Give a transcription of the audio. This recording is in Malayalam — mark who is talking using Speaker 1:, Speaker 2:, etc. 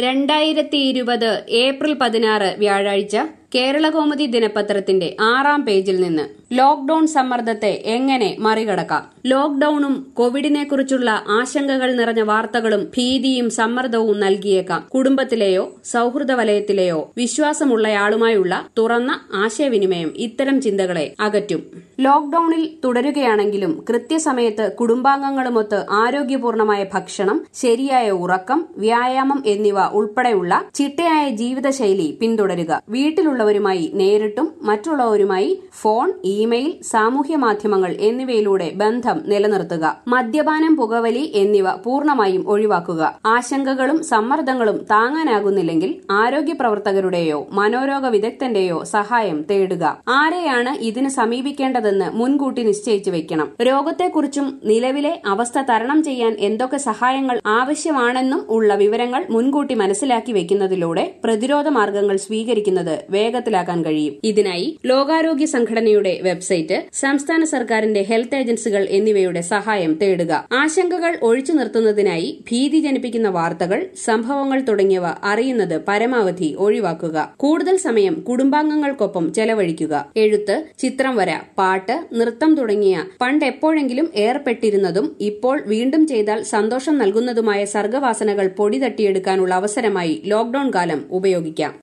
Speaker 1: രണ്ടായിരത്തി ഇരുപത് ഏപ്രിൽ പതിനാറ് വ്യാഴാഴ്ച കേരളകൗമുദി ദിനപത്രത്തിന്റെ ആറാം പേജിൽ നിന്ന് ലോക്ഡൌൺ സമ്മർദ്ദത്തെ എങ്ങനെ മറികടക്കാം ലോക്ഡൌണും കോവിഡിനെക്കുറിച്ചുള്ള ആശങ്കകൾ നിറഞ്ഞ വാർത്തകളും ഭീതിയും സമ്മർദ്ദവും നൽകിയേക്കാം കുടുംബത്തിലെയോ സൌഹൃദ വലയത്തിലെയോ വിശ്വാസമുള്ളയാളുമായുള്ള തുറന്ന ആശയവിനിമയം ഇത്തരം ചിന്തകളെ അകറ്റും ലോക്ഡൌണിൽ തുടരുകയാണെങ്കിലും കൃത്യസമയത്ത് കുടുംബാംഗങ്ങളുമൊത്ത് ആരോഗ്യപൂർണമായ ഭക്ഷണം ശരിയായ ഉറക്കം വ്യായാമം എന്നിവ ഉൾപ്പെടെയുള്ള ചിട്ടയായ ജീവിതശൈലി പിന്തുടരുക വീട്ടിലുള്ളവരുമായി നേരിട്ടും മറ്റുള്ളവരുമായി ഫോൺ ഇമെയിൽ സാമൂഹ്യ മാധ്യമങ്ങൾ എന്നിവയിലൂടെ ബന്ധം നിലനിർത്തുക മദ്യപാനം പുകവലി എന്നിവ പൂർണ്ണമായും ഒഴിവാക്കുക ആശങ്കകളും സമ്മർദ്ദങ്ങളും താങ്ങാനാകുന്നില്ലെങ്കിൽ ആരോഗ്യ പ്രവർത്തകരുടെയോ മനോരോഗ വിദഗ്ധന്റെയോ സഹായം തേടുക ആരെയാണ് ഇതിന് സമീപിക്കേണ്ടതെന്ന് മുൻകൂട്ടി നിശ്ചയിച്ചു വെക്കണം രോഗത്തെക്കുറിച്ചും നിലവിലെ അവസ്ഥ തരണം ചെയ്യാൻ എന്തൊക്കെ സഹായങ്ങൾ ആവശ്യമാണെന്നും ഉള്ള വിവരങ്ങൾ മുൻകൂട്ടി മനസ്സിലാക്കി വെക്കുന്നതിലൂടെ പ്രതിരോധ മാർഗങ്ങൾ സ്വീകരിക്കുന്നത് വേഗത്തിലാക്കാൻ കഴിയും ഇതിനായി ലോകാരോഗ്യ സംഘടനയുടെ വെബ്സൈറ്റ് സംസ്ഥാന സർക്കാരിന്റെ ഹെൽത്ത് ഏജൻസികൾ എന്നിവയുടെ സഹായം തേടുക ആശങ്കകൾ ഒഴിച്ചു നിർത്തുന്നതിനായി ഭീതി ജനിപ്പിക്കുന്ന വാർത്തകൾ സംഭവങ്ങൾ തുടങ്ങിയവ അറിയുന്നത് പരമാവധി ഒഴിവാക്കുക കൂടുതൽ സമയം കുടുംബാംഗങ്ങൾക്കൊപ്പം ചെലവഴിക്കുക എഴുത്ത് ചിത്രം വര പാട്ട് നൃത്തം തുടങ്ങിയ പണ്ട് എപ്പോഴെങ്കിലും ഏർപ്പെട്ടിരുന്നതും ഇപ്പോൾ വീണ്ടും ചെയ്താൽ സന്തോഷം നൽകുന്നതുമായ സർഗവാസനകൾ പൊടി തട്ടിയെടുക്കാനുള്ള അവസരമായി ലോക്ഡൌൺ കാലം ഉപയോഗിക്കാം